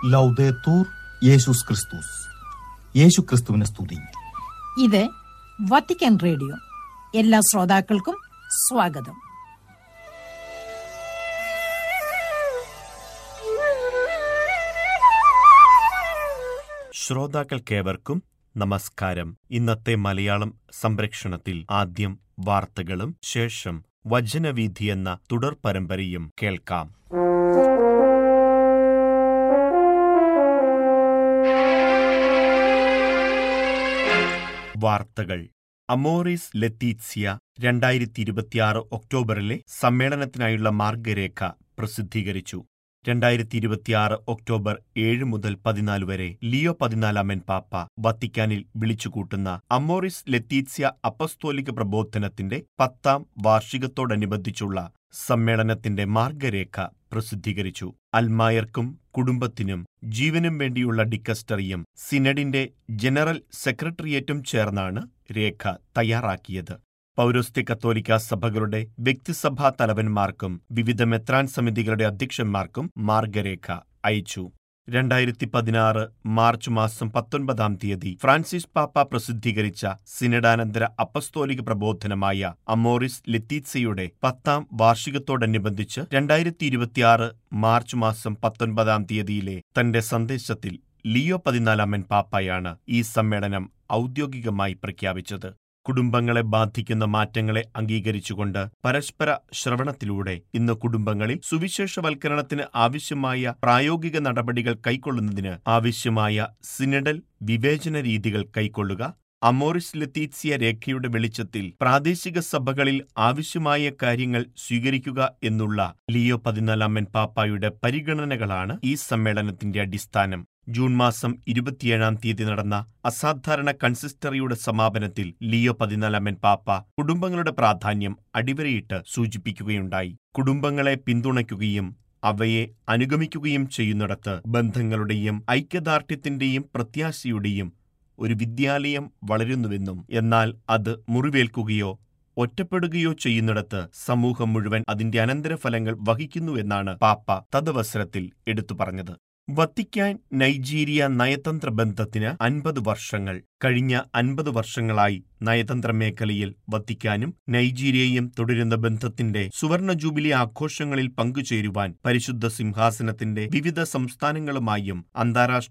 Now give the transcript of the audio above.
ലൗദേത്തൂർ യേശുസ് ക്രിസ്തുസ് യേശു ക്രിസ്തുവിനെ സ്തുതി ഇത് വത്തിക്കാൻ റേഡിയോ എല്ലാ ശ്രോതാക്കൾക്കും സ്വാഗതം ശ്രോതാക്കൾക്കേവർക്കും നമസ്കാരം ഇന്നത്തെ മലയാളം സംരക്ഷണത്തിൽ ആദ്യം വാർത്തകളും ശേഷം വചനവീഥി എന്ന തുടർ പരമ്പരയും കേൾക്കാം വാർത്തകൾ അമോറിസ് ലത്തീത്സിയ രണ്ടായിരത്തി ഇരുപത്തിയാറ് ഒക്ടോബറിലെ സമ്മേളനത്തിനായുള്ള മാർഗരേഖ പ്രസിദ്ധീകരിച്ചു രണ്ടായിരത്തി ഇരുപത്തിയാറ് ഒക്ടോബർ ഏഴ് മുതൽ പതിനാല് വരെ ലിയോ പതിനാലാമൻ പാപ്പ വത്തിക്കാനിൽ വിളിച്ചുകൂട്ടുന്ന അമോറിസ് ലത്തീത്സ്യ അപ്പസ്തോലിക പ്രബോധനത്തിന്റെ പത്താം വാർഷികത്തോടനുബന്ധിച്ചുള്ള സമ്മേളനത്തിന്റെ മാർഗരേഖ പ്രസിദ്ധീകരിച്ചു അൽമായർക്കും കുടുംബത്തിനും ജീവനും വേണ്ടിയുള്ള ഡിക്കസ്റ്ററിയും സിനഡിന്റെ ജനറൽ സെക്രട്ടേറിയറ്റും ചേർന്നാണ് രേഖ തയ്യാറാക്കിയത് പൗരസ്ത്യ കത്തോലിക്ക സഭകളുടെ വ്യക്തിസഭാ തലവന്മാർക്കും വിവിധ മെത്രാൻ സമിതികളുടെ അധ്യക്ഷന്മാർക്കും മാർഗരേഖ അയച്ചു രണ്ടായിരത്തി പതിനാറ് മാർച്ച് മാസം പത്തൊൻപതാം തീയതി ഫ്രാൻസിസ് പാപ്പ പ്രസിദ്ധീകരിച്ച സിനഡാനന്തര അപ്പസ്തോലിക പ്രബോധനമായ അമോറിസ് ലെത്തീത്സയുടെ പത്താം വാർഷികത്തോടനുബന്ധിച്ച് രണ്ടായിരത്തി ഇരുപത്തിയാറ് മാർച്ച് മാസം പത്തൊൻപതാം തീയതിയിലെ തന്റെ സന്ദേശത്തിൽ ലിയോ പതിനാലാമൻ പാപ്പയാണ് ഈ സമ്മേളനം ഔദ്യോഗികമായി പ്രഖ്യാപിച്ചത് കുടുംബങ്ങളെ ബാധിക്കുന്ന മാറ്റങ്ങളെ അംഗീകരിച്ചുകൊണ്ട് പരസ്പര ശ്രവണത്തിലൂടെ ഇന്ന് കുടുംബങ്ങളിൽ സുവിശേഷവൽക്കരണത്തിന് ആവശ്യമായ പ്രായോഗിക നടപടികൾ കൈക്കൊള്ളുന്നതിന് ആവശ്യമായ സിനഡൽ വിവേചന രീതികൾ കൈക്കൊള്ളുക അമോറിസ് ലത്തീത്സിയ രേഖയുടെ വെളിച്ചത്തിൽ പ്രാദേശിക സഭകളിൽ ആവശ്യമായ കാര്യങ്ങൾ സ്വീകരിക്കുക എന്നുള്ള ലിയോ പതിനാലാമൻ പാപ്പായുടെ പരിഗണനകളാണ് ഈ സമ്മേളനത്തിന്റെ അടിസ്ഥാനം ജൂൺ മാസം ഇരുപത്തിയേഴാം തീയതി നടന്ന അസാധാരണ കൺസിസ്റ്ററിയുടെ സമാപനത്തിൽ ലിയോ പതിനാലാമൻ പാപ്പ കുടുംബങ്ങളുടെ പ്രാധാന്യം അടിവരയിട്ട് സൂചിപ്പിക്കുകയുണ്ടായി കുടുംബങ്ങളെ പിന്തുണയ്ക്കുകയും അവയെ അനുഗമിക്കുകയും ചെയ്യുന്നിടത്ത് ബന്ധങ്ങളുടെയും ഐക്യദാർഢ്യത്തിന്റെയും പ്രത്യാശയുടെയും ഒരു വിദ്യാലയം വളരുന്നുവെന്നും എന്നാൽ അത് മുറിവേൽക്കുകയോ ഒറ്റപ്പെടുകയോ ചെയ്യുന്നിടത്ത് സമൂഹം മുഴുവൻ അതിന്റെ അനന്തരഫലങ്ങൾ വഹിക്കുന്നുവെന്നാണ് പാപ്പ തദവസരത്തിൽ എടുത്തു പറഞ്ഞത് വത്തിക്കാൻ നൈജീരിയ നയതന്ത്ര ബന്ധത്തിന് അൻപത് വർഷങ്ങൾ കഴിഞ്ഞ അൻപത് വർഷങ്ങളായി നയതന്ത്ര മേഖലയിൽ വത്തിക്കാനും നൈജീരിയയും തുടരുന്ന ബന്ധത്തിന്റെ സുവർണ ജൂബിലി ആഘോഷങ്ങളിൽ പങ്കുചേരുവാൻ പരിശുദ്ധ സിംഹാസനത്തിന്റെ വിവിധ സംസ്ഥാനങ്ങളുമായും അന്താരാഷ്ട്ര